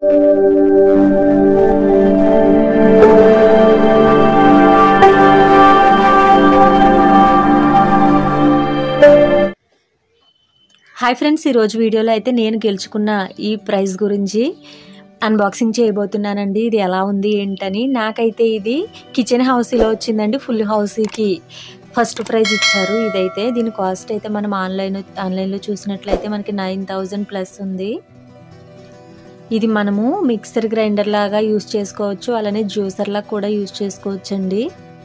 hi friends ఈరోజు వీడియోలో అయితే నేను గెలుచుకున్న ఈ ప్రైజ్ గురించి అన్బాక్సింగ్ చేయబోతున్నానండి ఇది ఎలా ఉంది ఏంటని నాకైతే ఇది కిచెన్ హౌసీలో వచ్చిందండి ఫుల్ హౌసీకి ఫస్ట్ ప్రైజ్ ఇచ్చారు ఇదైతే దీని కాస్ట్ అయితే మనం ఆన్లైన్ ఆన్లైన్లో చూసినట్లయితే మనకి నైన్ థౌజండ్ ప్లస్ ఉంది ఇది మనము మిక్సర్ గ్రైండర్ లాగా యూస్ చేసుకోవచ్చు అలానే జ్యూసర్ లాగా కూడా యూస్ చేసుకోవచ్చు అండి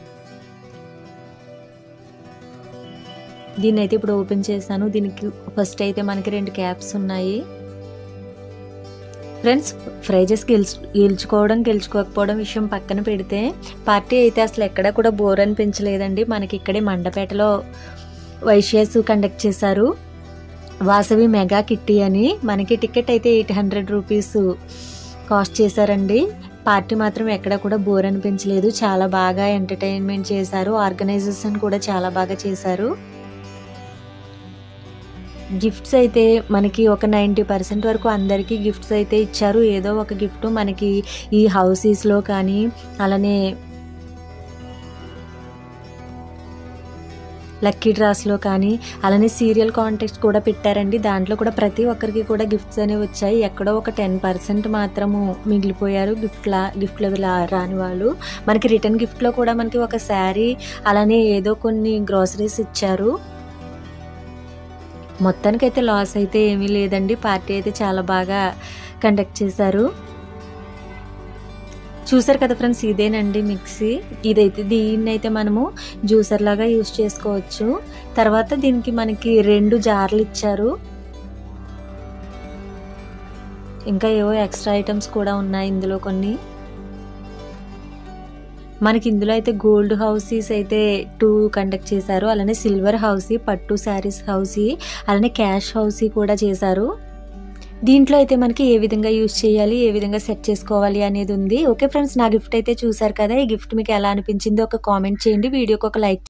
దీన్ని అయితే ఇప్పుడు ఓపెన్ చేశాను దీనికి ఫస్ట్ అయితే మనకి రెండు క్యాప్స్ ఉన్నాయి ఫ్రెండ్స్ ప్రైజెస్ గెలుచు గెలుచుకోవడం గెలుచుకోకపోవడం విషయం పక్కన పెడితే పార్టీ అయితే అసలు ఎక్కడ కూడా బోర్ అనిపించలేదండి మనకి ఇక్కడే మండపేటలో వైశ్యాస్ కండక్ట్ చేశారు వాసవి మెగా కిట్టి అని మనకి టికెట్ అయితే ఎయిట్ హండ్రెడ్ రూపీస్ కాస్ట్ చేశారండి పార్టీ మాత్రం ఎక్కడ కూడా బోర్ అనిపించలేదు చాలా బాగా ఎంటర్టైన్మెంట్ చేశారు ఆర్గనైజేషన్ కూడా చాలా బాగా చేశారు గిఫ్ట్స్ అయితే మనకి ఒక నైంటీ పర్సెంట్ వరకు అందరికీ గిఫ్ట్స్ అయితే ఇచ్చారు ఏదో ఒక గిఫ్ట్ మనకి ఈ హౌసీస్లో కానీ అలానే లక్కీ డ్రాస్లో కానీ అలానే సీరియల్ కాంటెస్ట్ కూడా పెట్టారండి దాంట్లో కూడా ప్రతి ఒక్కరికి కూడా గిఫ్ట్స్ అనేవి వచ్చాయి ఎక్కడో ఒక టెన్ పర్సెంట్ మాత్రము మిగిలిపోయారు గిఫ్ట్లా గిఫ్ట్లో రాని వాళ్ళు మనకి రిటర్న్ గిఫ్ట్లో కూడా మనకి ఒక శారీ అలానే ఏదో కొన్ని గ్రోసరీస్ ఇచ్చారు మొత్తానికైతే లాస్ అయితే ఏమీ లేదండి పార్టీ అయితే చాలా బాగా కండక్ట్ చేశారు చూసారు కదా ఫ్రెండ్స్ ఇదేనండి మిక్సీ ఇదైతే దీన్ని అయితే మనము జ్యూసర్ లాగా యూస్ చేసుకోవచ్చు తర్వాత దీనికి మనకి రెండు జార్లు ఇచ్చారు ఇంకా ఏవో ఎక్స్ట్రా ఐటమ్స్ కూడా ఉన్నాయి ఇందులో కొన్ని మనకి ఇందులో అయితే గోల్డ్ హౌసీస్ అయితే టూ కండక్ట్ చేశారు అలానే సిల్వర్ హౌసీ పట్టు శారీస్ హౌసీ అలానే క్యాష్ హౌసీ కూడా చేశారు దీంట్లో అయితే మనకి ఏ విధంగా యూస్ చేయాలి ఏ విధంగా సెట్ చేసుకోవాలి అనేది ఉంది ఓకే ఫ్రెండ్స్ నా గిఫ్ట్ అయితే చూసారు కదా ఈ గిఫ్ట్ మీకు ఎలా అనిపించిందో ఒక కామెంట్ చేయండి వీడియోకి ఒక లైక్